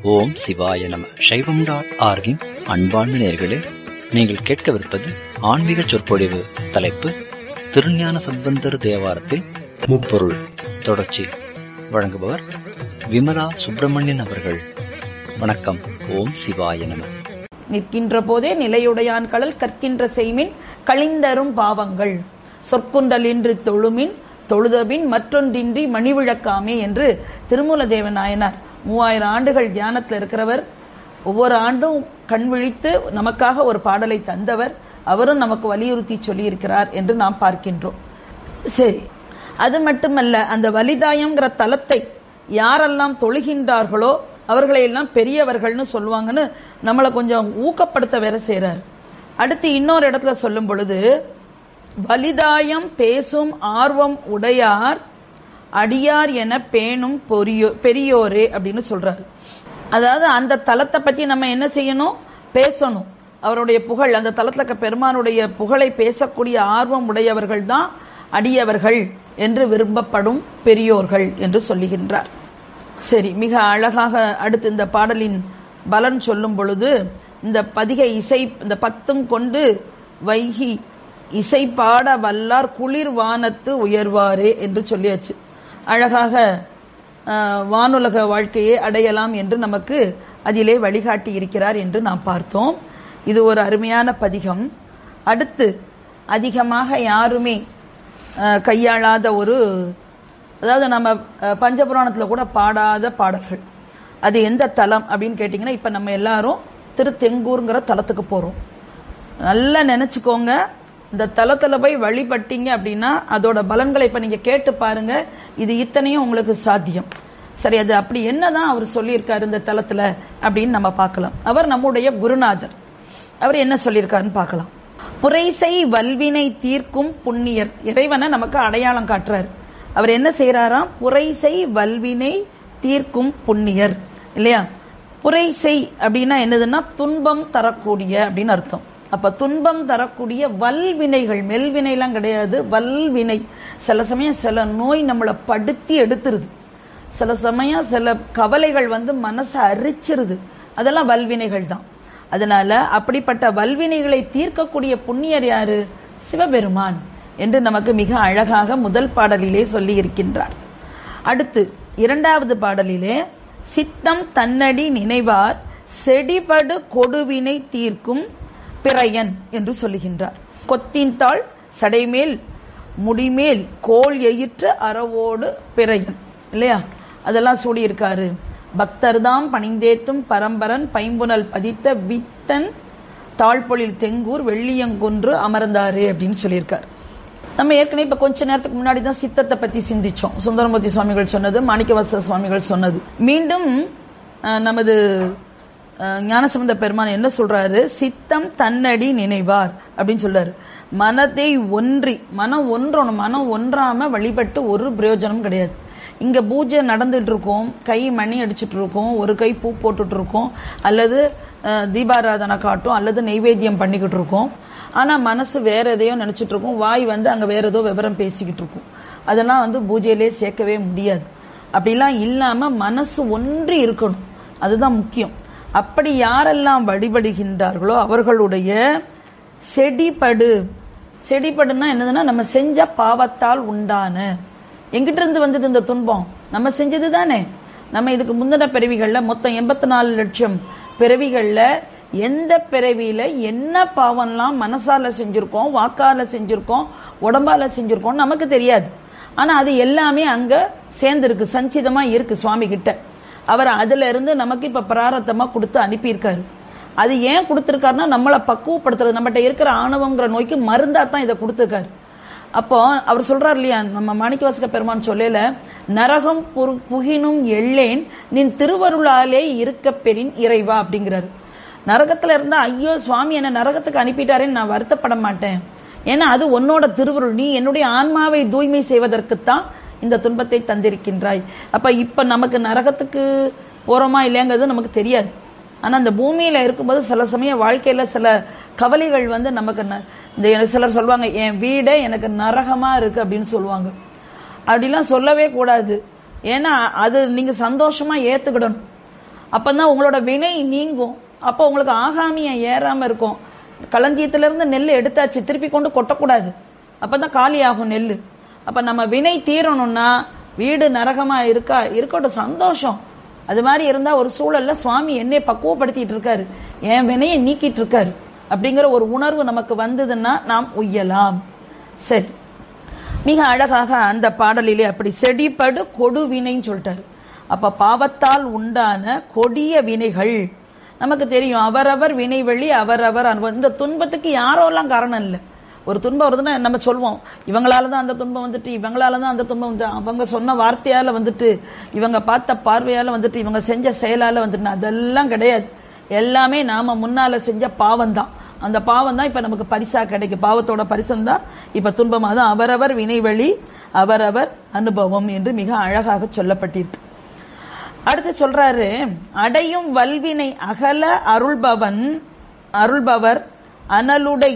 ஓம் சிவாய நம சைவம் டாட் ஆர்கின் அன்பார்ந்த நேர்களே நீங்கள் கேட்கவிருப்பது ஆன்மீக சொற்பொழிவு தலைப்பு திருஞான சம்பந்தர் தேவாரத்தில் முப்பொருள் தொடர்ச்சி வழங்குபவர் விமலா சுப்பிரமணியன் அவர்கள் வணக்கம் ஓம் சிவாய நம நிற்கின்ற போதே நிலையுடையான் கடல் கற்கின்ற செய்மின் கழிந்தரும் பாவங்கள் சொற்குண்டலின்றி தொழுமின் தொழுதபின் மற்றொன்றின்றி மணிவிழக்காமே என்று திருமூல தேவநாயனார் மூவாயிரம் ஆண்டுகள் தியானத்தில் இருக்கிறவர் ஒவ்வொரு ஆண்டும் கண் விழித்து நமக்காக ஒரு பாடலை தந்தவர் அவரும் நமக்கு வலியுறுத்தி சொல்லியிருக்கிறார் என்று நாம் பார்க்கின்றோம் சரி அது மட்டுமல்ல அந்த வலிதாயம்ங்கிற தலத்தை யாரெல்லாம் தொழுகின்றார்களோ அவர்களை எல்லாம் பெரியவர்கள்னு சொல்லுவாங்கன்னு நம்மளை கொஞ்சம் ஊக்கப்படுத்த வேற செய்றார் அடுத்து இன்னொரு இடத்துல சொல்லும் பொழுது வலிதாயம் பேசும் ஆர்வம் உடையார் அடியார் என பேணும் பொரியோ பெரியோரே அப்படின்னு சொல்றாரு அதாவது அந்த தலத்தை பத்தி நம்ம என்ன செய்யணும் பேசணும் அவருடைய புகழ் அந்த தலத்துல இருக்க பெருமானுடைய புகழை பேசக்கூடிய ஆர்வம் உடையவர்கள் தான் அடியவர்கள் என்று விரும்பப்படும் பெரியோர்கள் என்று சொல்லுகின்றார் சரி மிக அழகாக அடுத்து இந்த பாடலின் பலன் சொல்லும் பொழுது இந்த பதிகை இசை இந்த பத்தும் கொண்டு வைகி இசை பாட வல்லார் குளிர் வானத்து உயர்வாரே என்று சொல்லியாச்சு அழகாக ஆஹ், வானுலக வாழ்க்கையை அடையலாம் என்று நமக்கு அதிலே வழிகாட்டி இருக்கிறார் என்று நாம் பார்த்தோம் இது ஒரு அருமையான பதிகம் அடுத்து அதிகமாக யாருமே ஆஹ், கையாளாத ஒரு அதாவது நம்ம அஹ், பஞ்சபுராணத்துல கூட பாடாத பாடல்கள் அது எந்த தலம் அப்படின்னு கேட்டிங்கன்னா இப்போ நம்ம எல்லாரும் திருத்தெங்கூருங்கிற தலத்துக்கு போகிறோம் நல்லா நினச்சிக்கோங்க இந்த தலத்தில் போய் வழிபட்டீங்க அப்படின்னா அதோட பலன்களை இப்போ நீங்கள் கேட்டு பாருங்க இது இத்தனையும் உங்களுக்கு சாத்தியம் சரி அது அப்படி என்னதான் அவர் சொல்லியிருக்காரு இந்த தலத்தில் அப்படின்னு நம்ம பார்க்கலாம் அவர் நம்முடைய குருநாதர் அவர் என்ன சொல்லியிருக்காருன்னு பார்க்கலாம் புரைசை வல்வினை தீர்க்கும் புண்ணியர் இறைவனை நமக்கு அடையாளம் காட்டுறாரு அவர் என்ன செய்யறாராம் புரைசை வல்வினை தீர்க்கும் புண்ணியர் இல்லையா புரைசை அப்படின்னா என்னதுன்னா துன்பம் தரக்கூடிய அப்படின்னு அர்த்தம் அப்ப துன்பம் தரக்கூடிய வல்வினைகள் மெல்வினைலாம் கிடையாது வல்வினை சில சமயம் சில நோய் நம்மளை படுத்தி எடுத்துருது சில சமயம் சில கவலைகள் வந்து மனசை அரிச்சிருது அதெல்லாம் வல்வினைகள் தான் அதனால அப்படிப்பட்ட வல்வினைகளை தீர்க்கக்கூடிய புண்ணியர் யாரு சிவபெருமான் என்று நமக்கு மிக அழகாக முதல் பாடலிலே சொல்லி இருக்கின்றார் அடுத்து இரண்டாவது பாடலிலே சித்தம் தன்னடி நினைவார் செடிபடு கொடுவினை தீர்க்கும் பிறையன் என்று சொல்லுகின்றார் கொத்தின் தாள் சடைமேல் முடிமேல் கோல் எயிற்று அறவோடு பிறையன் இல்லையா அதெல்லாம் சூடியிருக்காரு பக்தர்தாம் பணிந்தேத்தும் பரம்பரன் பைம்புனல் பதித்த வித்தன் தாழ்பொழில் தெங்கூர் வெள்ளியங்குன்று அமர்ந்தாரு அப்படின்னு சொல்லியிருக்காரு நம்ம ஏற்கனவே இப்ப கொஞ்ச நேரத்துக்கு முன்னாடி தான் சித்தத்தை பத்தி சிந்திச்சோம் சுந்தரமூர்த்தி சுவாமிகள் சொன்னது மாணிக்கவாச சுவாமிகள் சொன்னது மீண்டும் அஹ், நமது அஹ், ஞானசம்பந்த பெருமான் என்ன சொல்றாரு சித்தம் தன்னடி நினைவார் அப்படின்னு சொல்றாரு மனதை ஒன்றி மனம் ஒன்றணும் மனம் ஒன்றாம வழிபட்டு ஒரு பிரயோஜனம் கிடையாது இங்க பூஜை நடந்துட்டு இருக்கோம் கை மணி அடிச்சிட்டு இருக்கோம் ஒரு கை பூ போட்டுட்டு இருக்கோம் அல்லது அஹ், தீபாராதனை காட்டும் அல்லது நெய்வேத்தியம் பண்ணிக்கிட்டு இருக்கோம் ஆனா மனசு வேற எதையோ நினைச்சிட்டு இருக்கும் வாய் வந்து அங்க வேற ஏதோ விவரம் பேசிக்கிட்டு இருக்கும் அதெல்லாம் வந்து பூஜையிலே சேர்க்கவே முடியாது அப்படிலாம் இல்லாம மனசு ஒன்றி இருக்கணும் அதுதான் முக்கியம் அப்படி யாரெல்லாம் வழிபடுகின்றார்களோ அவர்களுடைய செடிபடு செடிபடுன்னா என்னதுன்னா நம்ம செஞ்ச பாவத்தால் உண்டான எங்கிட்ட இருந்து வந்தது இந்த துன்பம் நம்ம செஞ்சது தானே நம்ம இதுக்கு முந்தின பிறவிகள்ல மொத்தம் எண்பத்தி நாலு லட்சம் பிறவிகள்ல எந்த பிறவியில என்ன பாவம்லாம் மனசால செஞ்சிருக்கோம் வாக்கால செஞ்சிருக்கோம் உடம்பால செஞ்சிருக்கோம் நமக்கு தெரியாது ஆனா அது எல்லாமே அங்க சேர்ந்திருக்கு சஞ்சிதமா இருக்கு சுவாமி கிட்ட அவர் அதுல இருந்து நமக்கு இப்ப பிராரத்தமா கொடுத்து அனுப்பியிருக்காரு அது ஏன் கொடுத்திருக்காருன்னா நம்மளை பக்குவப்படுத்துறது நம்மகிட்ட இருக்கிற ஆணவங்கிற நோய்க்கு மருந்தா தான் இதை கொடுத்திருக்காரு அப்போ அவர் சொல்றார் இல்லையா நம்ம மாணிக்கவாசக பெருமான் சொல்லல நரகம் புரு- புகினும் எள்ளேன் நின் திருவருளாலே இருக்க பெறின் இறைவா அப்படிங்கிறாரு நரகத்துல இருந்தா ஐயோ சுவாமி என்ன நரகத்துக்கு அனுப்பிட்டாரேன்னு நான் வருத்தப்பட மாட்டேன் ஏன்னா அது உன்னோட திருவருள் நீ என்னுடைய ஆன்மாவை தூய்மை செய்வதற்குத்தான் இந்த துன்பத்தை தந்திருக்கின்றாய் அப்ப இப்ப நமக்கு நரகத்துக்கு போறோமா இல்லையாங்கிறது நமக்கு தெரியாது ஆனா அந்த பூமியில இருக்கும்போது சில சமயம் வாழ்க்கையில சில கவலைகள் வந்து நமக்கு ந- இந்த எனக்கு சிலர் சொல்லுவாங்க என் வீடே எனக்கு நரகமா இருக்கு அப்படின்னு சொல்லுவாங்க அப்படிலாம் சொல்லவே கூடாது ஏன்னா அது நீங்க சந்தோஷமா ஏத்துக்கிடணும் அப்பதான் உங்களோட வினை நீங்கும் அப்போ உங்களுக்கு ஆகாமியம் ஏறாம இருக்கும் களஞ்சியத்துல இருந்து நெல் எடுத்தாச்சு திருப்பி கொண்டு கொட்டக்கூடாது அப்பதான் காலி ஆகும் நெல் அப்ப நம்ம வினை தீரணும்னா வீடு நரகமா இருக்கா இருக்கட்டும் சந்தோஷம் அது மாதிரி இருந்தா ஒரு சூழல்ல சுவாமி என்னை பக்குவப்படுத்திட்டு இருக்காரு என் வினையை நீக்கிட்டு இருக்காரு அப்படிங்கிற ஒரு உணர்வு நமக்கு வந்ததுன்னா நாம் உய்யலாம் சரி மிக அழகாக அந்த பாடலிலே அப்படி செடிப்படு கொடுவினைன்னு சொல்லிட்டாரு அப்ப பாவத்தால் உண்டான கொடிய வினைகள் நமக்கு தெரியும் அவரவர் வினைவெளி அவரவர் அனுபவம் இந்த துன்பத்துக்கு யாரோலாம் காரணம் இல்லை ஒரு துன்பம் வருதுன்னா நம்ம சொல்வோம் இவங்களால தான் அந்த துன்பம் வந்துட்டு இவங்களால தான் அந்த துன்பம் வந்து அவங்க சொன்ன வார்த்தையால வந்துட்டு இவங்க பார்த்த பார்வையால வந்துட்டு இவங்க செஞ்ச செயலால வந்துட்டு அதெல்லாம் கிடையாது எல்லாமே நாம முன்னால செஞ்ச பாவம் தான் அந்த பாவம் தான் இப்ப நமக்கு பரிசா கிடைக்கும் பாவத்தோட பரிசம் தான் இப்ப துன்பமா தான் அவரவர் வினைவழி அவரவர் அனுபவம் என்று மிக அழகாக சொல்லப்பட்டிருக்கு அடுத்து சொல்றாரு அடையும் வல்வினை அகல அருள்பவன் அருள்பவர் அனலுடை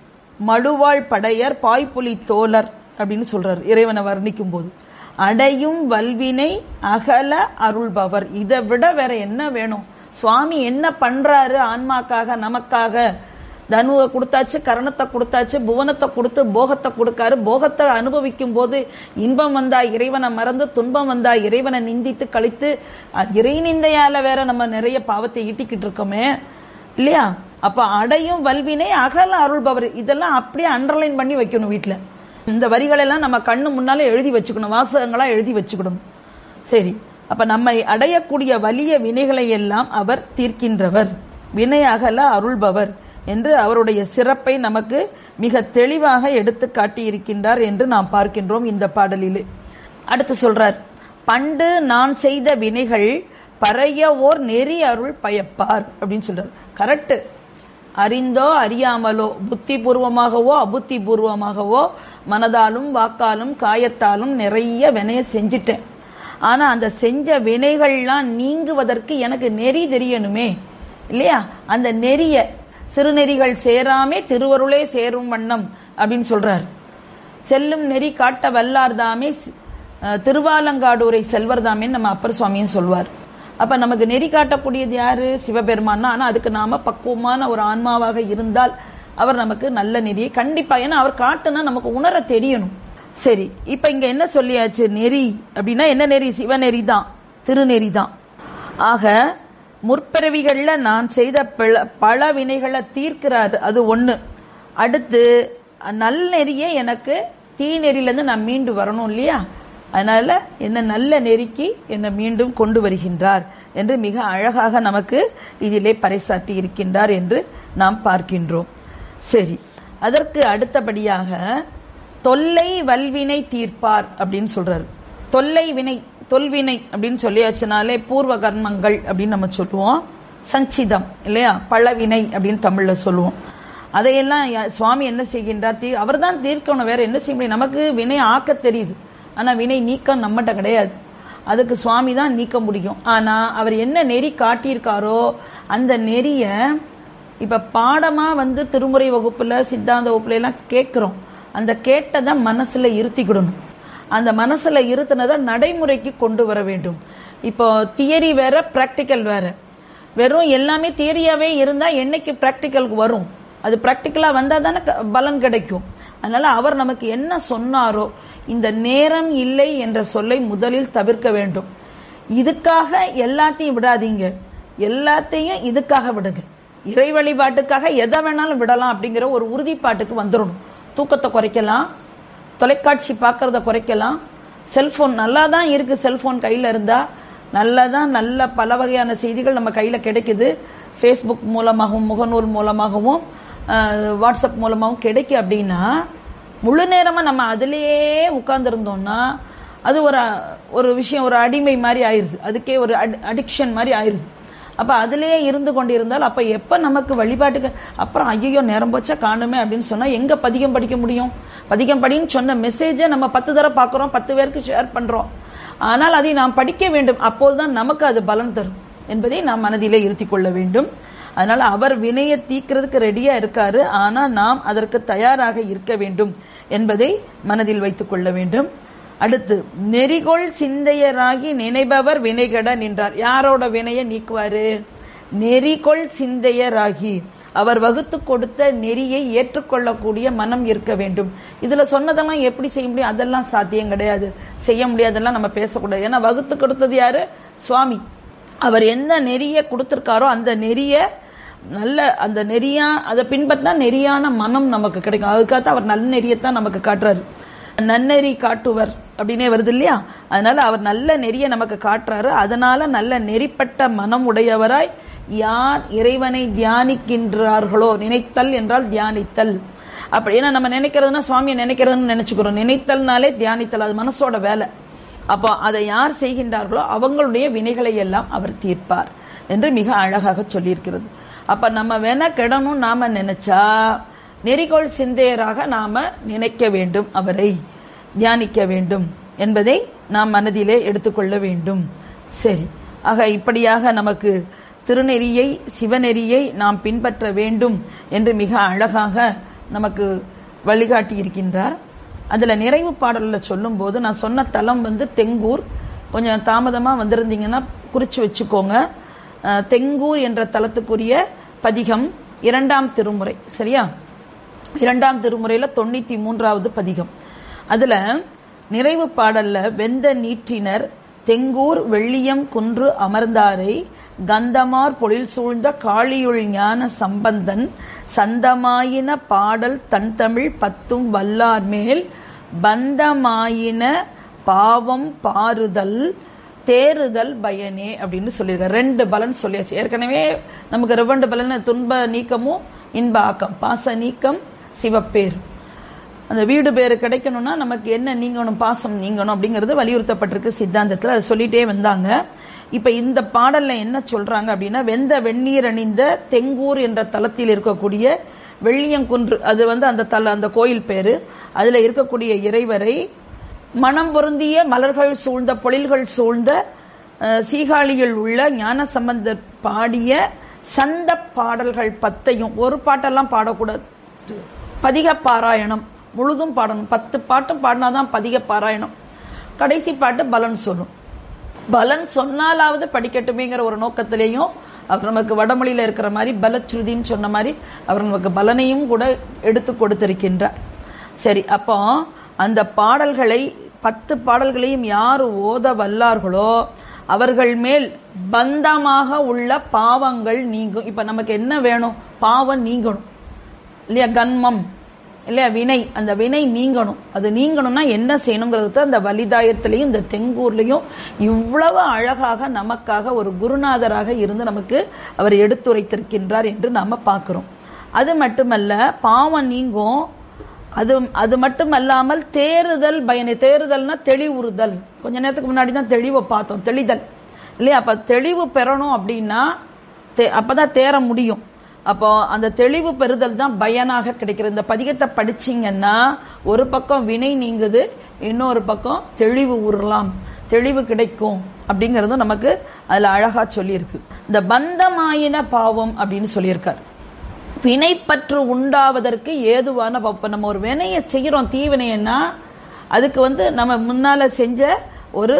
மழுவாள் படையர் பாய்ப்புலி தோலர் அப்படின்னு சொல்றாரு இறைவனை வர்ணிக்கும் போது அடையும் வல்வினை அகல அருள்பவர் இதை விட வேற என்ன வேணும் சுவாமி என்ன பண்றாரு ஆன்மாக்காக நமக்காக தனுவை கொடுத்தாச்சு கரணத்தை கொடுத்தாச்சு புவனத்தை கொடுத்து போகத்தை கொடுக்காரு போகத்தை அனுபவிக்கும் போது இன்பம் வந்தா இறைவனை மறந்து துன்பம் வந்தா இறைவனை நிந்தித்து கழித்து அஹ், இறை நிந்தையால வேற நம்ம நிறைய பாவத்தை ஈட்டிக்கிட்டு இருக்கோமே இல்லையா அப்ப அடையும் வல்வினை அகல அருள்பவர் இதெல்லாம் அப்படியே அண்டர்லைன் பண்ணி வைக்கணும் வீட்டுல இந்த வரிகள் எல்லாம் நம்ம கண்ணு முன்னால எழுதி வச்சுக்கணும் வாசகங்களா எழுதி வச்சுக்கணும் சரி அப்ப நம்மை அடையக்கூடிய வலிய வினைகளை எல்லாம் அவர் தீர்க்கின்றவர் வினை அகல அருள்பவர் என்று அவருடைய சிறப்பை நமக்கு மிக தெளிவாக எடுத்து காட்டியிருக்கின்றார் என்று நாம் பார்க்கின்றோம் இந்த பாடலிலே அடுத்து சொல்றார் பண்டு நான் செய்த வினைகள் பறைய ஓர் நெறி அருள் பயப்பார் அப்படின்னு சொல்றார் கரெக்ட் அறிந்தோ அறியாமலோ புத்தி பூர்வமாகவோ அபுத்தி பூர்வமாகவோ மனதாலும் வாக்காலும் காயத்தாலும் நிறைய வினைய செஞ்சிட்டேன் ஆனா அந்த செஞ்ச வினைகள்லாம் நீங்குவதற்கு எனக்கு நெறி தெரியணுமே இல்லையா அந்த நெறிய சிறுநெறிகள் சேராமே திருவருளே சேரும் வண்ணம் அப்படின்னு சொல்றார் செல்லும் நெறி காட்ட வல்லார்தாமே அஹ், திருவாலங்காடூரை செல்வர்தாமே நம்ம அப்பர் சுவாமியும் சொல்வார் அப்ப நமக்கு நெறி காட்டக்கூடியது யாரு சிவபெருமான் ஆனா அதுக்கு நாம பக்குவமான ஒரு ஆன்மாவாக இருந்தால் அவர் நமக்கு நல்ல நெறியை கண்டிப்பா ஏன்னா அவர் காட்டுனா நமக்கு உணர தெரியணும் சரி இப்ப இங்க என்ன சொல்லியாச்சு நெறி அப்படின்னா என்ன நெறி சிவநெறி தான் திருநெறி தான் ஆக முற்பிறவிகள்ல நான் செய்த பிழ- பல வினைகளை தீர்க்கிறாரு அது ஒண்ணு அடுத்து நல்நெறியே எனக்கு தீநெறியிலேருந்து நான் மீண்டு வரணும் இல்லையா அதனால என்ன நல்ல நெறிக்கு என்னை மீண்டும் கொண்டு வருகின்றார் என்று மிக அழகாக நமக்கு இதிலே பறைசாற்றி இருக்கின்றார் என்று நாம் பார்க்கின்றோம் சரி அதற்கு அடுத்தபடியாக தொல்லை வல்வினை தீர்ப்பார் அப்படின்னு சொல்றாரு தொல்லை வினை தொல்வினை அப்படின்னு சொல்லியாச்சுனாலே பூர்வ கர்மங்கள் அப்படின்னு நம்ம சொல்லுவோம் சஞ்சிதம் இல்லையா பழவினை அப்படின்னு தமிழ்ல சொல்லுவோம் அதையெல்லாம் யா- சுவாமி என்ன செய்கின்றார் தீ அவர் தான் தீர்க்கணும் வேற என்ன செய்ய முடியும் நமக்கு வினை ஆக்க தெரியுது ஆனா வினை நீக்கம் நம்மகிட்ட கிடையாது அதுக்கு சுவாமி தான் நீக்க முடியும் ஆனா அவர் என்ன நெறி காட்டியிருக்காரோ அந்த நெறிய இப்ப பாடமா வந்து திருமுறை வகுப்புல சித்தாந்த வகுப்புல எல்லாம் கேட்கிறோம் அந்த கேட்டதை மனசுல இருத்திக்கிடணும் அந்த மனசுல இருத்தினதை நடைமுறைக்கு கொண்டு வர வேண்டும் இப்போ தியரி வேற பிராக்டிக்கல் வேற வெறும் எல்லாமே தியரியாவே இருந்தா என்னைக்கு பிராக்டிக்கலுக்கு வரும் அது பிராக்டிக்கலா வந்தா தானே க- பலன் கிடைக்கும் அதனால அவர் நமக்கு என்ன சொன்னாரோ இந்த நேரம் இல்லை என்ற சொல்லை முதலில் தவிர்க்க வேண்டும் இதுக்காக எல்லாத்தையும் விடாதீங்க எல்லாத்தையும் இதுக்காக விடுங்க இறை வழிபாட்டுக்காக எதை வேணாலும் விடலாம் அப்படிங்கிற ஒரு உறுதிப்பாட்டுக்கு வந்துடணும் தூக்கத்தை குறைக்கலாம் தொலைக்காட்சி பார்க்கறத குறைக்கலாம் செல்போன் நல்லா தான் இருக்கு செல்போன் கையில இருந்தா நல்லா தான் நல்ல பல வகையான செய்திகள் நம்ம கையில கிடைக்குது ஃபேஸ்புக் மூலமாகவும் முகநூல் மூலமாகவும் அஹ், வாட்ஸ்அப் மூலமாகவும் கிடைக்கும் அப்படின்னா முழு நேரமா நம்ம அதிலேயே உட்கார்ந்துருந்தோம்னா அது ஒரு ஒரு விஷயம் ஒரு அடிமை மாதிரி ஆயிருது அதுக்கே ஒரு அடிக்ஷன் மாதிரி ஆயிருது அப்ப அதிலேயே இருந்து கொண்டிருந்தால் அப்ப எப்ப நமக்கு வழிபாட்டுக்கு அப்புறம் ஐயோ நேரம் போச்சா காணுமே அப்படின்னு சொன்னா எங்க பதிகம் படிக்க முடியும் பதிகம் படின்னு சொன்ன மெசேஜை நம்ம பத்து தடவை பார்க்கறோம் பத்து பேருக்கு ஷேர் பண்றோம் ஆனால் அதை நாம் படிக்க வேண்டும் அப்போதுதான் நமக்கு அது பலன் தரும் என்பதை நாம் மனதிலே இருத்திக் கொள்ள வேண்டும் அதனால அவர் வினையை தீக்கிறதுக்கு ரெடியா இருக்காரு ஆனா நாம் அதற்கு தயாராக இருக்க வேண்டும் என்பதை மனதில் வைத்துக் கொள்ள வேண்டும் அடுத்து நெறிகொள் சிந்தையராகி நினைபவர் வினைகட நின்றார் யாரோட வினையை நீக்குவாரு நெறிகொள் சிந்தையராகி அவர் வகுத்து கொடுத்த நெறியை ஏற்றுக்கொள்ளக்கூடிய மனம் இருக்க வேண்டும் இதுல சொன்னதெல்லாம் எப்படி செய்ய முடியும் அதெல்லாம் சாத்தியம் கிடையாது செய்ய முடியாதெல்லாம் நம்ம பேசக்கூடாது ஏன்னா வகுத்து கொடுத்தது யாரு சுவாமி அவர் எந்த நெறிய கொடுத்திருக்காரோ அந்த நெறிய நல்ல அந்த நெறியா அதை பின்பற்றினா நெறியான மனம் நமக்கு கிடைக்கும் அதுக்காக அவர் நல்ல நெறியத்தான் நமக்கு காட்டுறாரு நன்னெறி காட்டுவர் அப்படின்னே வருது இல்லையா அதனால அவர் நல்ல நெறிய நமக்கு காட்டுறாரு அதனால நல்ல நெறிப்பட்ட மனம் உடையவராய் யார் இறைவனை தியானிக்கின்றார்களோ நினைத்தல் என்றால் தியானித்தல் அப்படி ஏன்னா நம்ம நினைக்கிறதுனா சுவாமியை நினைக்கிறதுன்னு நினைச்சுக்கிறோம் நினைத்தல்னாலே தியானித்தல் அது மனசோட வேலை அப்போ அதை யார் செய்கின்றார்களோ அவங்களுடைய வினைகளை எல்லாம் அவர் தீர்ப்பார் என்று மிக அழகாக சொல்லியிருக்கிறது அப்ப நம்ம வேணா கெடணும் நாம நினைச்சா நெறிகோள் சிந்தையராக நாம நினைக்க வேண்டும் அவரை தியானிக்க வேண்டும் என்பதை நாம் மனதிலே எடுத்துக்கொள்ள வேண்டும் சரி ஆக இப்படியாக நமக்கு திருநெறியை சிவநெறியை நாம் பின்பற்ற வேண்டும் என்று மிக அழகாக நமக்கு வழிகாட்டி இருக்கின்றார் அதுல நிறைவு பாடல்ல சொல்லும் போது நான் சொன்ன தலம் வந்து தெங்கூர் கொஞ்சம் தாமதமா வந்திருந்தீங்கன்னா குறிச்சு வச்சுக்கோங்க அஹ், தெங்கூர் என்ற தலத்துக்குரிய பதிகம் இரண்டாம் திருமுறை சரியா இரண்டாம் திருமுறையில தொண்ணூத்தி மூன்றாவது பதிகம் அதுல நிறைவு பாடல்ல வெந்த நீற்றினர் தெங்கூர் வெள்ளியம் குன்று அமர்ந்தாரை கந்தமார் பொழில் சூழ்ந்த காளியுள் ஞான சம்பந்தன் சந்தமாயின பாடல் தன் தமிழ் பத்தும் வல்லார் மேல் பந்தமாயின பாவம் பாருதல் தேறுதல் பயனே அப்படின்னு சொல்லியிருக்காரு ரெண்டு பலன் சொல்லியாச்சு ஏற்கனவே நமக்கு ரெவண்டு பலன் துன்ப நீக்கமும் இன்ப ஆக்கம் பாச நீக்கம் சிவப்பேர் அந்த வீடு பேரு கிடைக்கணும்னா நமக்கு என்ன நீங்கணும் பாசம் நீங்கணும் அப்படிங்கிறது வலியுறுத்தப்பட்டிருக்கு சித்தாந்தத்துல அதை சொல்லிட்டே வந்தாங்க இப்ப இந்த பாடல்ல என்ன சொல்றாங்க அப்படின்னா வெந்த வெந்நீர் அணிந்த தெங்கூர் என்ற தலத்தில் இருக்கக்கூடிய வெள்ளியங்குன்று அது வந்து அந்த தல அந்த கோயில் பேரு அதுல இருக்கக்கூடிய இறைவரை மனம் பொருந்திய மலர்கள் சூழ்ந்த பொழில்கள் சூழ்ந்த அஹ், சீகாழியில் உள்ள ஞான சம்பந்தர் பாடிய சந்த பாடல்கள் பத்தையும் ஒரு பாட்டெல்லாம் பாடக்கூடாது பதிக பாராயணம் முழுதும் பாடணும் பத்து பாட்டும் பாடினாதான் பதிக பாராயணம் கடைசி பாட்டு பலன் சொல்லும் பலன் சொன்னாலாவது படிக்கட்டுமேங்கிற ஒரு நோக்கத்திலேயும் அவர் நமக்கு வடமொழியில இருக்கிற மாதிரி பலச்சுருதின்னு சொன்ன மாதிரி அவர் நமக்கு பலனையும் கூட எடுத்து கொடுத்திருக்கின்றார் சரி அப்போ அந்த பாடல்களை பத்து பாடல்களையும் யார் ஓத வல்லார்களோ அவர்கள் மேல் பந்தமாக உள்ள பாவங்கள் நீங்கும் இப்ப நமக்கு என்ன வேணும் பாவம் நீங்கணும் இல்லையா கன்மம் இல்லையா வினை அந்த வினை நீங்கணும் அது நீங்கணும்னா என்ன செய்யணுங்கிறது அந்த வலிதாயத்திலையும் இந்த தெங்கூர்லயும் இவ்வளவு அழகாக நமக்காக ஒரு குருநாதராக இருந்து நமக்கு அவர் எடுத்துரைத்திருக்கின்றார் என்று நாம பார்க்கிறோம் அது மட்டுமல்ல பாவம் நீங்கும் அது அது மட்டுமல்லாமல் தேறுதல் பயனை தேறுதல்னா தெளிவுறுதல் கொஞ்ச நேரத்துக்கு முன்னாடி தான் தெளிவை பார்த்தோம் தெளிதல் இல்லையா அப்ப தெளிவு பெறணும் அப்படின்னா தே- அப்பதான் தேற முடியும் அப்போ அந்த தெளிவு பெறுதல் தான் பயனாக கிடைக்கிறது இந்த பதிகத்தை படிச்சீங்கன்னா ஒரு பக்கம் வினை நீங்குது இன்னொரு பக்கம் தெளிவு உருலாம் தெளிவு கிடைக்கும் அப்படிங்கறதும் நமக்கு அதுல அழகா சொல்லியிருக்கு இந்த பந்தமாயின பாவம் அப்படின்னு சொல்லியிருக்காரு வினைப்பற்று உண்டாவதற்கு ஏதுவான ப- இப்ப நம்ம ஒரு வினையை செய்யறோம் தீவினைன்னா அதுக்கு வந்து நம்ம முன்னால செஞ்ச ஒரு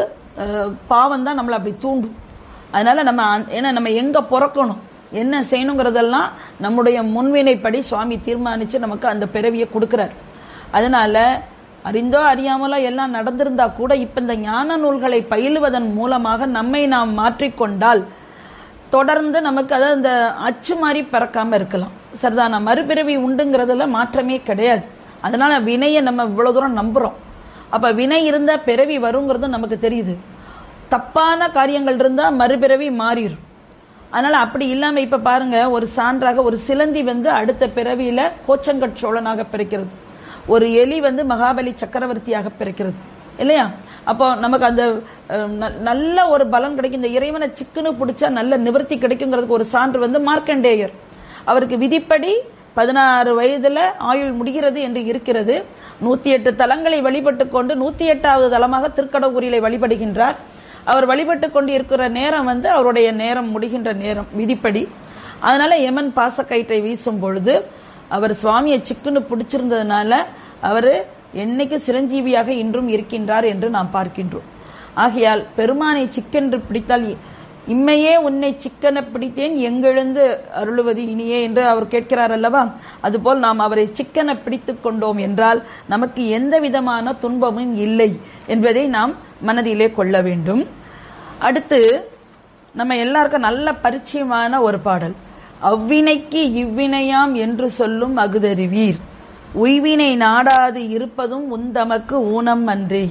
பாவம் தான் நம்மளை அப்படி தூண்டும் அதனால நம்ம அந்த- ஏன்னா நம்ம எங்க பிறக்கணும் என்ன செய்யணுங்கிறதெல்லாம் நம்முடைய முன்வினைப்படி சுவாமி தீர்மானிச்சு நமக்கு அந்த பிறவியை கொடுக்கிறார் அதனால அறிந்தோ அறியாமலோ எல்லாம் நடந்திருந்தா கூட இப்ப இந்த ஞான நூல்களை பயிலுவதன் மூலமாக நம்மை நாம் மாற்றிக்கொண்டால் தொடர்ந்து நமக்கு அதாவது இந்த அச்சு மாதிரி பிறக்காம இருக்கலாம் சரிதானா மறுபிறவி உண்டுங்கிறதுல மாற்றமே கிடையாது அதனால வினையை நம்ம இவ்வளவு தூரம் நம்புறோம் அப்ப வினை இருந்தா பிறவி வருங்கிறது நமக்கு தெரியுது தப்பான காரியங்கள் இருந்தா மறுபிறவி மாறிடும் அதனால அப்படி இல்லாம இப்ப பாருங்க ஒரு சான்றாக ஒரு சிலந்தி வந்து அடுத்த பிறவியில கோச்சங்கட் சோழனாக பிறக்கிறது ஒரு எலி வந்து மகாபலி சக்கரவர்த்தியாக பிறக்கிறது இல்லையா அப்போ நமக்கு அந்த அஹ், ந- நல்ல ஒரு பலம் கிடைக்கும் இந்த இறைவனை சிக்குன்னு பிடிச்சா நல்ல நிவர்த்தி கிடைக்குங்கிறதுக்கு ஒரு சான்று வந்து மார்க்கண்டேயர் அவருக்கு விதிப்படி பதினாறு வயதுல ஆயுள் முடிகிறது என்று இருக்கிறது நூத்தி எட்டு தலங்களை வழிபட்டு கொண்டு நூத்தி எட்டாவது தலமாக திருக்கடவுரிலை வழிபடுகின்றார் அவர் வழிபட்டு கொண்டு இருக்கிற நேரம் வந்து அவருடைய நேரம் முடிகின்ற நேரம் விதிப்படி அதனால யமன் பாசக்கயிற்றை வீசும் பொழுது அவர் சுவாமியை சிக்குன்னு பிடிச்சிருந்ததுனால அவரு என்னைக்கு சிரஞ்சீவியாக இன்றும் இருக்கின்றார் என்று நாம் பார்க்கின்றோம் ஆகையால் பெருமானை சிக்கென்று பிடித்தால் இம்மையே உன்னை சிக்கன பிடித்தேன் எங்கெழுந்து அருளுவது இனியே என்று அவர் கேட்கிறார் அல்லவா அதுபோல் நாம் அவரை சிக்கன பிடித்துக் கொண்டோம் என்றால் நமக்கு எந்த விதமான துன்பமும் இல்லை என்பதை நாம் மனதிலே கொள்ள வேண்டும் அடுத்து நம்ம எல்லாருக்கும் நல்ல பரிச்சயமான ஒரு பாடல் அவ்வினைக்கு இவ்வினையாம் என்று சொல்லும் அகுதறிவீர் உய்வினை நாடாது இருப்பதும் உந்தமக்கு ஊனம் அன்றே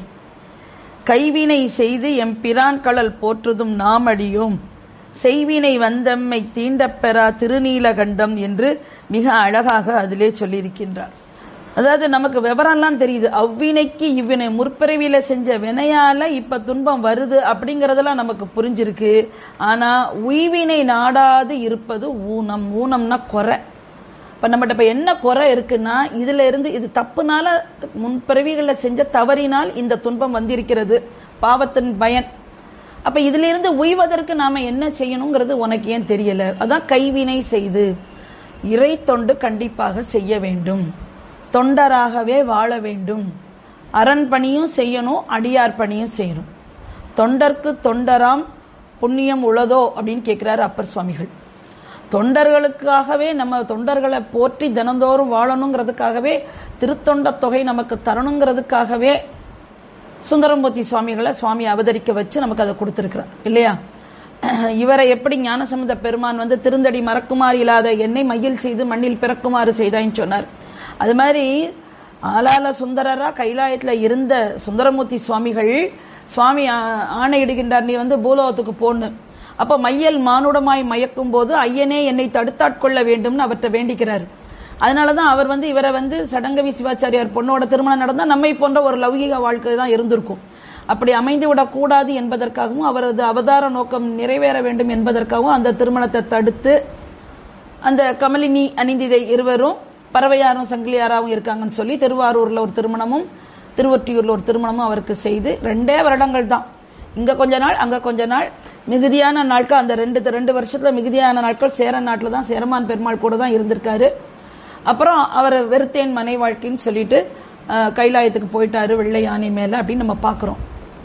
கைவினை செய்து எம் பிரான் கடல் போற்றுதும் நாமடியோம் செய்வினை வந்தம்மை தீண்டப் பெறா திருநீலகண்டம் என்று மிக அழகாக அதிலே சொல்லியிருக்கின்றார் அதாவது நமக்கு விவரம்லாம் தெரியுது அவ்வினைக்கு இவ்வினை முற்பிறவியில செஞ்ச வினையால இப்ப துன்பம் வருது அப்படிங்கறதெல்லாம் நமக்கு புரிஞ்சிருக்கு ஆனா உய்வினை நாடாது இருப்பது ஊனம் ஊனம்னா குறை இப்ப நம்மகிட்ட இப்ப என்ன குறை இருக்குன்னா இதுல இருந்து இது தப்புனால முன்பிறவிகளில் செஞ்ச தவறினால் இந்த துன்பம் வந்திருக்கிறது பாவத்தின் பயன் அப்ப இதுல இருந்து உய்வதற்கு நாம என்ன செய்யணுங்கிறது உனக்கு ஏன் தெரியல அதான் கைவினை செய்து இறை தொண்டு கண்டிப்பாக செய்ய வேண்டும் தொண்டராகவே வாழ வேண்டும் அரண் பணியும் செய்யணும் அடியார் பணியும் செய்யணும் தொண்டர்க்கு தொண்டராம் புண்ணியம் உளதோ அப்படின்னு கேட்கிறாரு அப்பர் சுவாமிகள் தொண்டர்களுக்காகவே நம்ம தொண்டர்களை போற்றி தினந்தோறும் வாழணுங்கிறதுக்காகவே திருத்தொண்ட தொகை நமக்கு தரணுங்கிறதுக்காகவே சுந்தரமூர்த்தி சுவாமிகளை சுவாமி அவதரிக்க வச்சு நமக்கு அதை கொடுத்திருக்கிறார் இல்லையா இவரை எப்படி ஞானசம்பந்த பெருமான் வந்து திருந்தடி மறக்குமாறு இல்லாத என்னை மயில் செய்து மண்ணில் பிறக்குமாறு செய்தாயின்னு சொன்னார் அது மாதிரி ஆலால சுந்தரரா கைலாயத்துல இருந்த சுந்தரமூர்த்தி சுவாமிகள் சுவாமி ஆ- ஆணையிடுகின்றார் நீ வந்து பூலோகத்துக்கு போன்னு அப்ப மையல் மானுடமாய் மயக்கும் போது ஐயனே என்னை தடுத்தாட்கொள்ள வேண்டும்னு அவர்கிட்ட வேண்டிக்கிறார் அதனாலதான் அவர் வந்து இவரை வந்து சடங்கவி சிவாச்சாரியார் பொண்ணோட திருமணம் நடந்தா நம்மை போன்ற ஒரு லௌகிக வாழ்க்கை தான் இருந்திருக்கும் அப்படி அமைந்து விடக்கூடாது என்பதற்காகவும் அவரது அவதார நோக்கம் நிறைவேற வேண்டும் என்பதற்காகவும் அந்த திருமணத்தை தடுத்து அந்த கமலினி அணிந்திதை இருவரும் பறவையாரும் சங்கிலியாராவும் இருக்காங்கன்னு சொல்லி திருவாரூர்ல ஒரு திருமணமும் திருவொற்றியூர்ல ஒரு திருமணமும் அவருக்கு செய்து ரெண்டே வருடங்கள் தான் இங்க கொஞ்ச நாள் அங்க கொஞ்ச நாள் மிகுதியான நாட்கள் அந்த ரெண்டு ரெண்டு வருஷத்துல மிகுதியான நாட்கள் சேர நாட்டுல தான் சேரமான் பெருமாள் கூட தான் இருந்திருக்காரு அப்புறம் அவர் வெறுத்தேன் மனை வாழ்க்கைன்னு சொல்லிட்டு அஹ், கைலாயத்துக்கு போயிட்டாரு வெள்ளை யானை மேல அப்படின்னு நம்ம பாக்குறோம்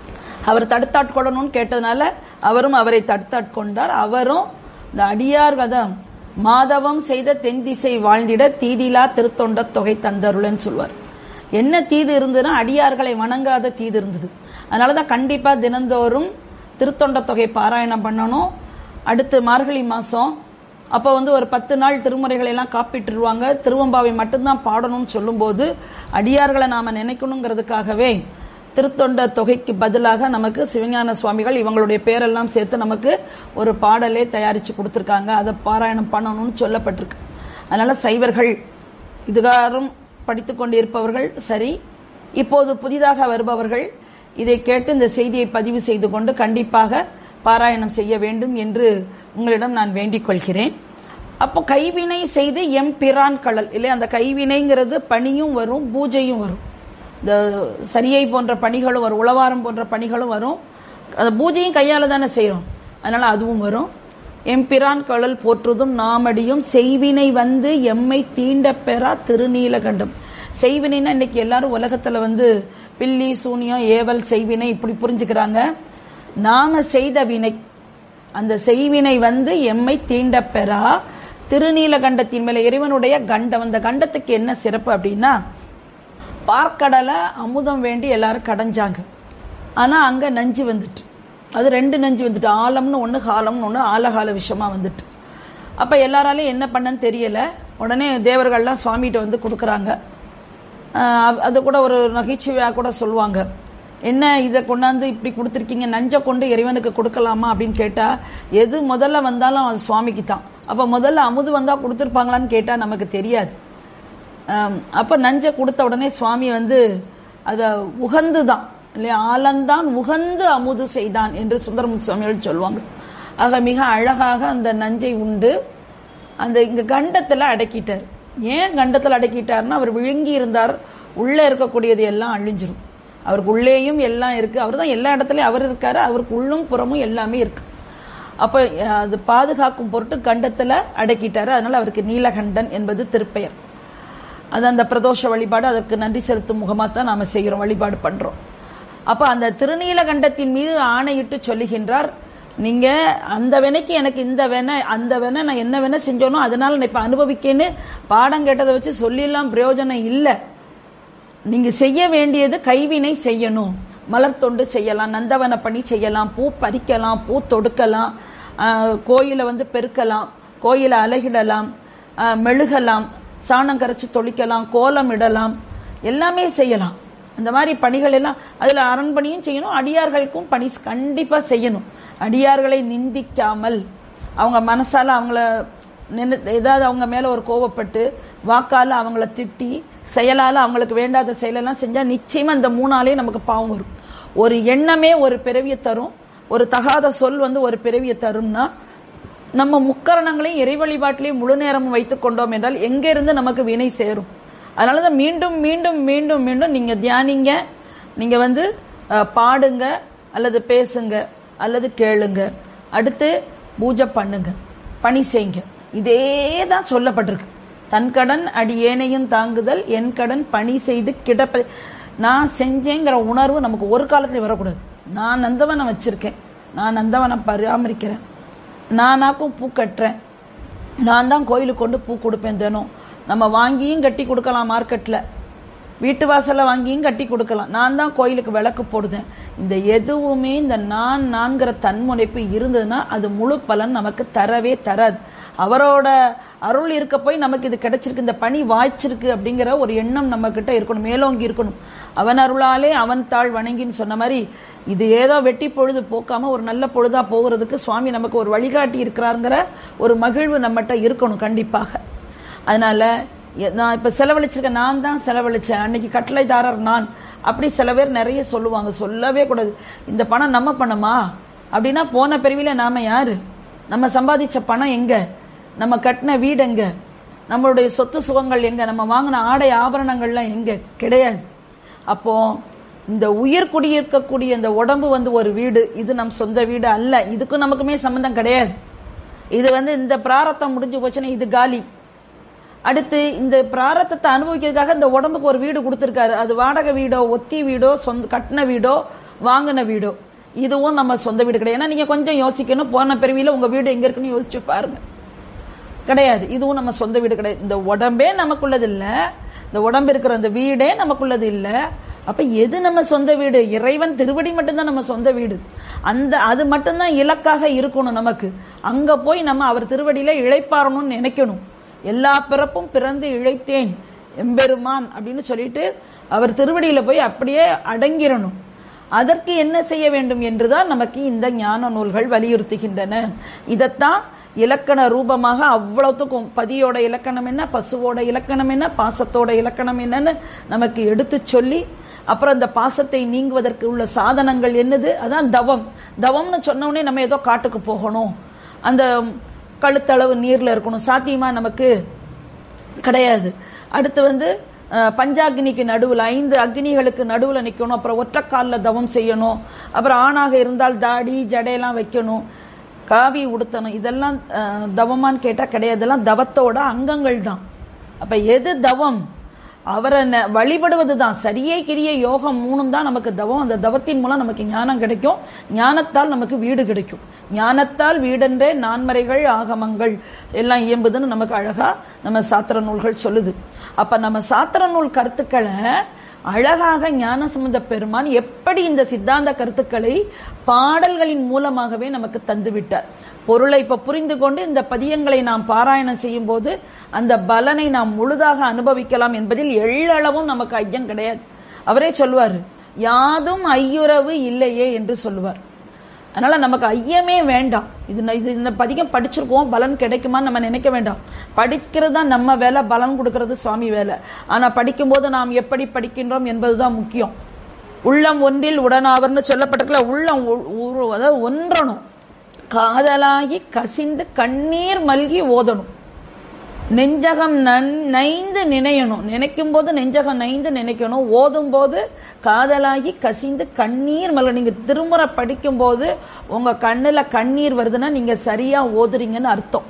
அவர் தடுத்தாட்கொள்ளணும்னு கேட்டதுனால அவரும் அவரை தடுத்தாட்கொண்டார் அவரும் இந்த அடியார் கதம் மாதவம் செய்த தென் திசை வாழ்ந்திட தீதிலா திருத்தொண்ட தொகை தந்தருளன்னு சொல்வார் என்ன தீது இருந்ததுன்னா அடியார்களை வணங்காத தீது இருந்தது அதனாலதான் கண்டிப்பா தினந்தோறும் திருத்தொண்ட தொகை பாராயணம் பண்ணணும் அடுத்து மார்கழி மாசம் அப்ப வந்து ஒரு பத்து நாள் திருமுறைகளை எல்லாம் காப்பிட்டுருவாங்க திருவம்பாவை மட்டும்தான் பாடணும்னு சொல்லும்போது அடியார்களை நாம நினைக்கணுங்கிறதுக்காகவே திருத்தொண்ட தொகைக்கு பதிலாக நமக்கு சிவஞான சுவாமிகள் இவங்களுடைய பேரெல்லாம் சேர்த்து நமக்கு ஒரு பாடலே தயாரிச்சு கொடுத்திருக்காங்க அதை பாராயணம் பண்ணணும்னு சொல்லப்பட்டிருக்கு அதனால சைவர்கள் இதுகாரும் படித்துக் கொண்டிருப்பவர்கள் சரி இப்போது புதிதாக வருபவர்கள் இதை கேட்டு இந்த செய்தியை பதிவு செய்து கொண்டு கண்டிப்பாக பாராயணம் செய்ய வேண்டும் என்று உங்களிடம் நான் வேண்டிக் கொள்கிறேன் அப்போ கைவினை செய்து எம் பிரான் கடல் இல்லை அந்த கைவினைங்கிறது பணியும் வரும் பூஜையும் வரும் இந்த சரியை போன்ற பணிகளும் வரும் உளவாரம் போன்ற பணிகளும் வரும் அந்த பூஜையும் கையால தானே செய்யறோம் அதனால அதுவும் வரும் எம்பிரான் கடல் போற்றுதும் நாமடியும் செய்வினை வந்து எம்மை தீண்ட பெறா திருநீலகண்டம் செய்வினைன்னா இன்னைக்கு எல்லாரும் உலகத்துல வந்து பில்லி சூனியம் ஏவல் செய்வினை இப்படி புரிஞ்சுக்கிறாங்க நாம செய்த வினை அந்த செய்வினை வந்து எம்மை தீண்ட பெறா திருநீலகண்டத்தின் மேல இறைவனுடைய கண்டம் அந்த கண்டத்துக்கு என்ன சிறப்பு அப்படின்னா பார்க்கடலை அமுதம் வேண்டி எல்லாரும் கடைஞ்சாங்க ஆனா அங்க நஞ்சு வந்துட்டு அது ரெண்டு நஞ்சு வந்துட்டு ஆலம்னு ஒண்ணு காலம்னு ஒண்ணு ஆலகால விஷயமா வந்துட்டு அப்ப எல்லாராலையும் என்ன பண்ணன்னு தெரியல உடனே தேவர்கள்லாம் சுவாமிகிட்ட வந்து கொடுக்குறாங்க ஆஹ் அது கூட ஒரு நகைச்சுவையா கூட சொல்லுவாங்க என்ன இதை கொண்டாந்து இப்படி கொடுத்துருக்கீங்க நஞ்சை கொண்டு இறைவனுக்கு கொடுக்கலாமா அப்படின்னு கேட்டா எது முதல்ல வந்தாலும் அது சுவாமிக்கு தான் அப்ப முதல்ல அமுது வந்தா கொடுத்துருப்பாங்களான்னு கேட்டா நமக்கு தெரியாது ஆம், அப்ப நஞ்சை கொடுத்த உடனே சுவாமி வந்து அத உகந்து தான் இல்லையா ஆலந்தான் உகந்து அமுது செய்தான் என்று சுந்தரமுத்து சுவாமிகள் சொல்லுவாங்க ஆக மிக அழகாக அந்த நஞ்சை உண்டு அந்த இங்க கண்டத்துல அடக்கிட்டார் ஏன் கண்டத்துல அடக்கிட்டார்னா அவர் விழுங்கி இருந்தார் உள்ள இருக்கக்கூடியது எல்லாம் அழிஞ்சிரும் அவருக்கு உள்ளேயும் எல்லாம் இருக்கு அவர் தான் எல்லா இடத்துலயும் அவர் இருக்காரு அவருக்கு உள்ளும் புறமும் எல்லாமே இருக்கு அப்ப அஹ், அது பாதுகாக்கும் பொருட்டு கண்டத்துல அடக்கிட்டாரு அதனால அவருக்கு நீலகண்டன் என்பது திருப்பெயர் அது அந்த பிரதோஷ வழிபாடு அதற்கு நன்றி செலுத்தும் முகமாக தான் நாம செய்கிறோம் வழிபாடு பண்றோம் அப்ப அந்த திருநீலகண்டத்தின் மீது ஆணையிட்டு சொல்லுகின்றார் நீங்க அந்த வினைக்கு எனக்கு இந்த வினை அந்த வினை நான் என்ன வினை செஞ்சோனோ அதனால நான் இப்ப அனுபவிக்கேன்னு பாடம் கேட்டதை வச்சு சொல்லிடலாம் பிரயோஜனம் இல்லை நீங்க செய்ய வேண்டியது கைவினை செய்யணும் மலர் தொண்டு செய்யலாம் நந்தவன பணி செய்யலாம் பூ பறிக்கலாம் பூ தொடுக்கலாம் ஆஹ், கோயிலை வந்து பெருக்கலாம் கோயிலை அலகிடலாம் ஆஹ், மெழுகலாம் சாணம் கரைச்சு தொளிக்கலாம் கோலம் இடலாம் எல்லாமே செய்யலாம் அந்த மாதிரி பணிகள் எல்லாம் அதுல அரண்பணியும் செய்யணும் அடியார்களுக்கும் பணி கண்டிப்பா செய்யணும் அடியார்களை நிந்திக்காமல் அவங்க மனசால அவங்கள நின்னு- ஏதாவது அவங்க மேல ஒரு கோவப்பட்டு வாக்கால அவங்கள திட்டி செயலால அவங்களுக்கு வேண்டாத செயலெல்லாம் செஞ்சா நிச்சயமா இந்த மூணாலே நமக்கு பாவம் வரும் ஒரு எண்ணமே ஒரு பிறவியை தரும் ஒரு தகாத சொல் வந்து ஒரு பிறவியை தரும்னா நம்ம முக்கரணங்களையும் இறை வழிபாட்டிலையும் முழு நேரமும் வைத்துக் கொண்டோம் என்றால் எங்க இருந்து நமக்கு வினை சேரும் அதனாலதான் மீண்டும் மீண்டும் மீண்டும் மீண்டும் நீங்க தியானிங்க நீங்க வந்து அஹ், பாடுங்க அல்லது பேசுங்க அல்லது கேளுங்க அடுத்து பூஜை பண்ணுங்க பணி செய்யுங்க இதே தான் சொல்லப்பட்டிருக்கு தன் கடன் அடியேனையும் தாங்குதல் என் கடன் பணி செய்து கிடப்ப நான் செஞ்சேங்கிற உணர்வு நமக்கு ஒரு காலத்துல வரக்கூடாது நான் நந்தவனம் வச்சிருக்கேன் நான் நந்தவனம் பராமரிக்கிறேன் நானாக்கும் பூ கட்டுறேன் நான் தான் கோயிலுக்கு கொண்டு பூ கொடுப்பேன் தினம் நம்ம வாங்கியும் கட்டி கொடுக்கலாம் மார்க்கெட்ல வீட்டு வாசல்ல வாங்கியும் கட்டி கொடுக்கலாம் நான் தான் கோயிலுக்கு விளக்கு போடுதேன் இந்த எதுவுமே இந்த நான் நான்கிற தன்முனைப்பு இருந்ததுன்னா அது முழு பலன் நமக்கு தரவே தராது அவரோட அருள் இருக்க போய் நமக்கு இது கிடைச்சிருக்கு இந்த பணி வாய்ச்சிருக்கு அப்படிங்கிற ஒரு எண்ணம் நம்ம கிட்ட இருக்கணும் மேலோங்கி இருக்கணும் அவன் அருளாலே அவன் தாழ் வணங்கின்னு சொன்ன மாதிரி இது ஏதோ வெட்டி பொழுது போக்காம ஒரு நல்ல பொழுதா போகிறதுக்கு சுவாமி நமக்கு ஒரு வழிகாட்டி இருக்கிறாருங்கிற ஒரு மகிழ்வு நம்மகிட்ட இருக்கணும் கண்டிப்பாக அதனால எ- நான் இப்ப செலவழிச்சிருக்கேன் நான் தான் செலவழிச்சேன் அன்னைக்கு கட்டளைதாரர் நான் அப்படி சில பேர் நிறைய சொல்லுவாங்க சொல்லவே கூடாது இந்த பணம் நம்ம பணமா அப்படின்னா போன பிறவில நாம யாரு நம்ம சம்பாதிச்ச பணம் எங்க நம்ம கட்டின வீடு எங்க நம்மளுடைய சொத்து சுகங்கள் எங்க நம்ம வாங்கின ஆடை ஆபரணங்கள்லாம் எங்க கிடையாது அப்போ இந்த உயிர் குடியிருக்கக்கூடிய இந்த உடம்பு வந்து ஒரு வீடு இது நம் சொந்த வீடு அல்ல இதுக்கும் நமக்குமே சம்பந்தம் கிடையாது இது வந்து இந்த பிராரத்தம் முடிஞ்சு போச்சுன்னா இது காலி அடுத்து இந்த பிராரத்தத்தை அனுபவிக்கிறதுக்காக இந்த உடம்புக்கு ஒரு வீடு கொடுத்திருக்காரு அது வாடகை வீடோ ஒத்தி வீடோ சொந்த கட்டின வீடோ வாங்கின வீடோ இதுவும் நம்ம சொந்த வீடு கிடையாது ஏன்னா நீங்க கொஞ்சம் யோசிக்கணும் போன பிறவியில உங்க வீடு எங்க இருக்குன்னு யோசிச்சு பாருங்க கிடையாது இதுவும் நம்ம சொந்த வீடு கிடையாது இந்த உடம்பே நமக்குள்ளது இல்ல இந்த உடம்பு இருக்கிற அந்த வீடே நமக்குள்ளது இல்ல அப்ப எது நம்ம சொந்த வீடு இறைவன் திருவடி மட்டும்தான் நம்ம சொந்த வீடு அந்த அது மட்டும்தான் இலக்காக இருக்கணும் நமக்கு அங்க போய் நம்ம அவர் திருவடியில இழைப்பாரணும்னு நினைக்கணும் எல்லா பிறப்பும் பிறந்து இழைத்தேன் எம்பெருமான் அப்படின்னு சொல்லிட்டு அவர் திருவடியில போய் அப்படியே அடங்கிரணும் அதற்கு என்ன செய்ய வேண்டும் என்றுதான் நமக்கு இந்த ஞான நூல்கள் வலியுறுத்துகின்றன இதத்தான் இலக்கண ரூபமாக அவ்வளவுத்துக்கும் பதியோட இலக்கணம் என்ன பசுவோட இலக்கணம் என்ன பாசத்தோட இலக்கணம் என்னன்னு நமக்கு எடுத்து சொல்லி அப்புறம் அந்த பாசத்தை நீங்குவதற்கு உள்ள சாதனங்கள் என்னது அதான் தவம் தவம்னு சொன்ன உடனே நம்ம ஏதோ காட்டுக்கு போகணும் அந்த கழுத்தளவு நீர்ல இருக்கணும் சாத்தியமா நமக்கு கிடையாது அடுத்து வந்து அஹ், பஞ்சாக்னிக்கு நடுவுல ஐந்து அக்னிகளுக்கு நடுவுல நிக்கணும் அப்புறம் ஒற்றைக்கால்ல தவம் செய்யணும் அப்புறம் ஆணாக இருந்தால் தாடி ஜடையெல்லாம் வைக்கணும் காவி உடுத்தணும் இதெல்லாம் அஹ், தவமான்னு கேட்டா கிடையாது இதெல்லாம் தவத்தோட அங்கங்கள் தான் அப்ப எது தவம் அவரை ந- வழிபடுவதுதான் சரியே கிரிய யோகம் மூணும் தான் நமக்கு தவம் அந்த தவத்தின் மூலம் நமக்கு ஞானம் கிடைக்கும் ஞானத்தால் நமக்கு வீடு கிடைக்கும் ஞானத்தால் வீடென்றே நான்மறைகள் ஆகமங்கள் எல்லாம் இயம்புதுன்னு நமக்கு அழகா நம்ம சாத்திர நூல்கள் சொல்லுது அப்ப நம்ம சாத்திர நூல் கருத்துக்களை அழகாக ஞான சம்பந்த பெருமான் எப்படி இந்த சித்தாந்த கருத்துக்களை பாடல்களின் மூலமாகவே நமக்கு தந்து விட்டார் பொருளை இப்ப புரிந்து கொண்டு இந்த பதியங்களை நாம் பாராயணம் செய்யும் போது அந்த பலனை நாம் முழுதாக அனுபவிக்கலாம் என்பதில் எள்ளளவும் நமக்கு ஐயம் கிடையாது அவரே சொல்வார் யாதும் ஐயுறவு இல்லையே என்று சொல்லுவார் அதனால நமக்கு ஐயமே வேண்டாம் இது ந- இது இந்த பதிகம் படிச்சிருக்கோம் பலன் கிடைக்குமான்னு நம்ம நினைக்க வேண்டாம் படிக்கிறது தான் நம்ம வேலை பலன் கொடுக்கிறது சுவாமி வேலை ஆனா படிக்கும்போது நாம் எப்படி படிக்கின்றோம் என்பதுதான் முக்கியம் உள்ளம் ஒன்றில் உடனாவர்னு சொல்லப்பட்டிருக்கல உள்ளம் ஒ- உரு- அதாவது ஒன்றணும் காதலாகி கசிந்து கண்ணீர் மல்கி ஓதணும் நெஞ்சகம் நன் நைந்து நினையணும் நினைக்கும் போது நெஞ்சகம் நைந்து நினைக்கணும் ஓதும் போது காதலாகி கசிந்து கண்ணீர் மல்க நீங்க திருமுறை படிக்கும் போது உங்க கண்ணுல கண்ணீர் வருதுன்னா நீங்க சரியா ஓதுறீங்கன்னு அர்த்தம்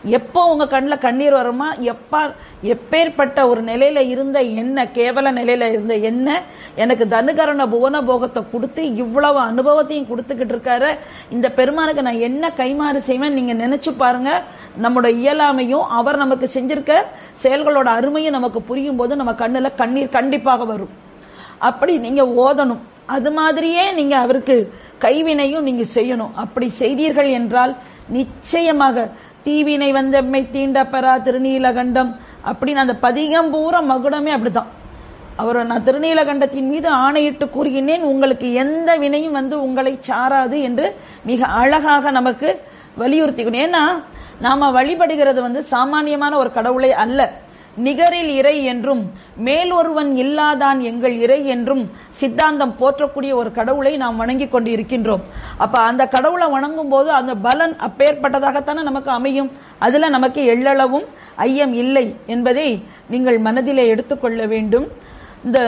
எப்போ உங்க கண்ணில் கண்ணீர் வருமா எப்பா எப்பேற்பட்ட ஒரு நிலையில இருந்த என்ன கேவல நிலையில இருந்த என்ன எனக்கு தனுகரண புவன போகத்தை கொடுத்து இவ்வளவு அனுபவத்தையும் கொடுத்துக்கிட்டு இருக்காரு இந்த பெருமானுக்கு நான் என்ன கைமாறு செய்வேன் நீங்க நினைச்சு பாருங்க நம்மளோட இயலாமையும் அவர் நமக்கு செஞ்சிருக்க செயல்களோட அருமையும் நமக்கு புரியும் போது நம்ம கண்ணுல கண்ணீர் கண்டிப்பாக வரும் அப்படி நீங்க ஓதணும் அது மாதிரியே நீங்க அவருக்கு கைவினையும் நீங்க செய்யணும் அப்படி செய்தீர்கள் என்றால் நிச்சயமாக தீவினை வந்தம்மை தீண்டப்பரா திருநீலகண்டம் அப்படின்னு அந்த பதிகம் பூரா மகுடமே அப்படித்தான் அவர் நான் திருநீலகண்டத்தின் மீது ஆணையிட்டு கூறுகின்றேன் உங்களுக்கு எந்த வினையும் வந்து உங்களை சாராது என்று மிக அழகாக நமக்கு வலியுறுத்திக்கணும் ஏன்னா நாம வழிபடுகிறது வந்து சாமானியமான ஒரு கடவுளை அல்ல நிகரில் இறை என்றும் மேல் ஒருவன் இல்லாதான் எங்கள் இறை என்றும் சித்தாந்தம் போற்றக்கூடிய ஒரு கடவுளை நாம் வணங்கி கொண்டு இருக்கின்றோம் அப்ப அந்த கடவுளை வணங்கும் போது அந்த பலன் அப்பேற்பட்டதாகத்தானே நமக்கு அமையும் அதுல நமக்கு எள்ளளவும் ஐயம் இல்லை என்பதை நீங்கள் மனதிலே எடுத்துக்கொள்ள வேண்டும் இந்த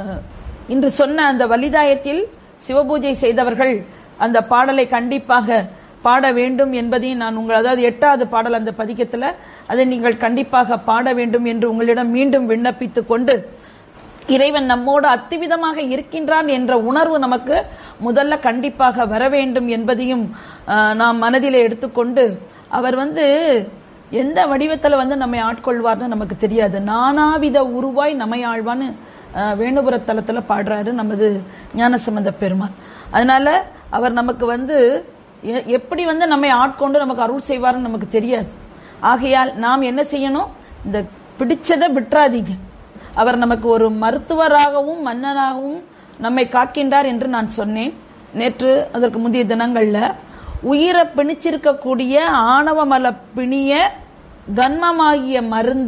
இன்று சொன்ன அந்த வலிதாயத்தில் சிவபூஜை செய்தவர்கள் அந்த பாடலை கண்டிப்பாக பாட வேண்டும் என்பதையும் நான் உங்கள் அதாவது எட்டாவது பாடல் அந்த பதிக்கத்துல அதை நீங்கள் கண்டிப்பாக பாட வேண்டும் என்று உங்களிடம் மீண்டும் விண்ணப்பித்துக் கொண்டு இறைவன் நம்மோடு அத்திவிதமாக இருக்கின்றான் என்ற உணர்வு நமக்கு முதல்ல கண்டிப்பாக வர வேண்டும் என்பதையும் ஆஹ், நாம் மனதிலே எடுத்துக்கொண்டு அவர் வந்து எந்த வடிவத்துல வந்து நம்மை ஆட்கொள்வார்னு நமக்கு தெரியாது நானாவித உருவாய் நம்மை ஆழ்வான்னு ஆஹ், வேணுபுர தலத்துல பாடுறாரு நமது ஞானசம்பந்த பெருமான் அதனால அவர் நமக்கு வந்து எ- எப்படி வந்து நம்மை ஆட்கொண்டு நமக்கு அருள் செய்வார்னு நமக்கு தெரியாது ஆகையால் நாம் என்ன செய்யணும் இந்த பிடிச்சதை விட்டுறாதீங்க அவர் நமக்கு ஒரு மருத்துவராகவும் மன்னனாகவும் நம்மை காக்கின்றார் என்று நான் சொன்னேன் நேற்று அதற்கு முந்தைய தினங்கள்ல உயிரை பிணிச்சிருக்கக்கூடிய ஆணவமல பிணிய கன்மமாகிய மருந்த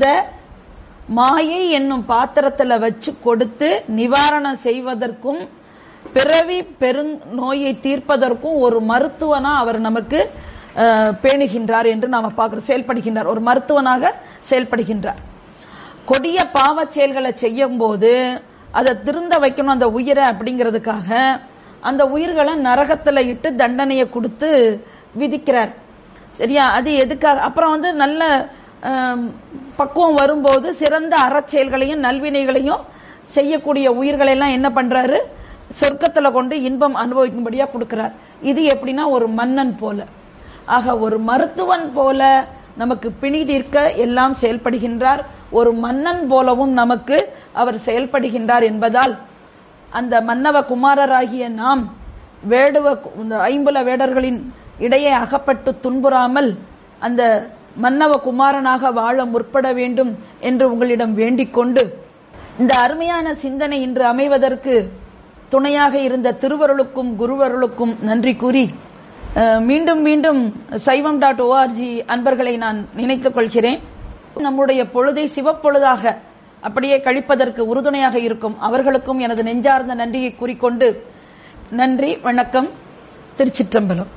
மாயை என்னும் பாத்திரத்துல வச்சு கொடுத்து நிவாரணம் செய்வதற்கும் பிறவி பெருந் நோயை தீர்ப்பதற்கும் ஒரு மருத்துவனா அவர் நமக்கு அஹ், பேணுகின்றார் என்று நாம பார்க்கிறோம் செயல்படுகின்றார் ஒரு மருத்துவனாக செயல்படுகின்றார் கொடிய பாவச் செயல்களை செய்யும் போது அதை திருந்த வைக்கணும் அந்த உயிரை அப்படிங்கிறதுக்காக அந்த உயிர்களை நரகத்துல இட்டு தண்டனையை கொடுத்து விதிக்கிறார் சரியா அது எதுக்காக அப்புறம் வந்து நல்ல ஆம், பக்குவம் வரும்போது சிறந்த அறச்செயல்களையும் நல்வினைகளையும் செய்யக்கூடிய உயிர்களை எல்லாம் என்ன பண்றாரு சொர்க்கத்துல கொண்டு இன்பம் அனுபவிக்கும்படியா கொடுக்கிறார் இது எப்படின்னா ஒரு மன்னன் போல ஆக ஒரு மருத்துவன் போல நமக்கு பிணி தீர்க்க எல்லாம் செயல்படுகின்றார் ஒரு மன்னன் போலவும் நமக்கு அவர் செயல்படுகின்றார் என்பதால் அந்த மன்னவ குமாரராகிய நாம் வேடுவ இந்த ஐம்புல வேடர்களின் இடையே அகப்பட்டு துன்புறாமல் அந்த மன்னவ குமாரனாக வாழ முற்பட வேண்டும் என்று உங்களிடம் வேண்டிக் கொண்டு இந்த அருமையான சிந்தனை இன்று அமைவதற்கு துணையாக இருந்த திருவருளுக்கும் குருவருளுக்கும் நன்றி கூறி அஹ், மீண்டும் மீண்டும் சைவம் டாட் ஓஆர்ஜி அன்பர்களை நான் நினைத்துக் கொள்கிறேன் நம்முடைய பொழுதை சிவப்பொழுதாக அப்படியே கழிப்பதற்கு உறுதுணையாக இருக்கும் அவர்களுக்கும் எனது நெஞ்சார்ந்த நன்றியை கூறிக்கொண்டு நன்றி வணக்கம் திருச்சிற்றம்பலம்